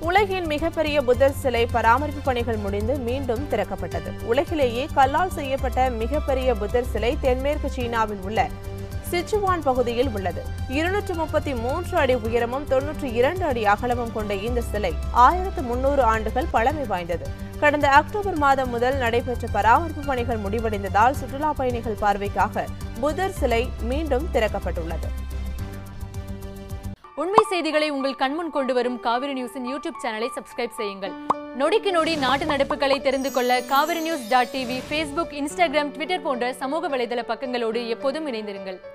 உலகின் மிகப்பெரிய புத்தர் சிலை பராமரிப்பு பணிகள் முடிந்து மீண்டும் திறக்கப்பட்டது உலகிலேயே கல்லால் செய்யப்பட்ட மிகப்பெரிய புத்தர் சிலை தென்மேற்கு சீனாவில் உள்ள சிச்சுவான் பகுதியில் உள்ளது இருநூற்று முப்பத்தி மூன்று அடி உயரமும் தொன்னூற்றி இரண்டு அடி அகலமும் கொண்ட இந்த சிலை ஆயிரத்து முன்னூறு ஆண்டுகள் பழமை வாய்ந்தது கடந்த அக்டோபர் மாதம் முதல் நடைபெற்ற பராமரிப்பு பணிகள் முடிவடைந்ததால் சுற்றுலா பயணிகள் பார்வைக்காக புத்தர் சிலை மீண்டும் திறக்கப்பட்டுள்ளது உண்மை செய்திகளை உங்கள் கண்முன் கொண்டு வரும் காவிரி நியூஸின் யூடியூப் சேனலை சப்ஸ்கிரைப் செய்யுங்கள் நொடிக்கு நொடி நாட்டு நடப்புகளை தெரிந்து கொள்ள Kaveri news dot TV Facebook Instagram Twitter போன்ற சமூக வலைதள பக்கங்களோடு எப்போதும் இணைந்திருங்கள்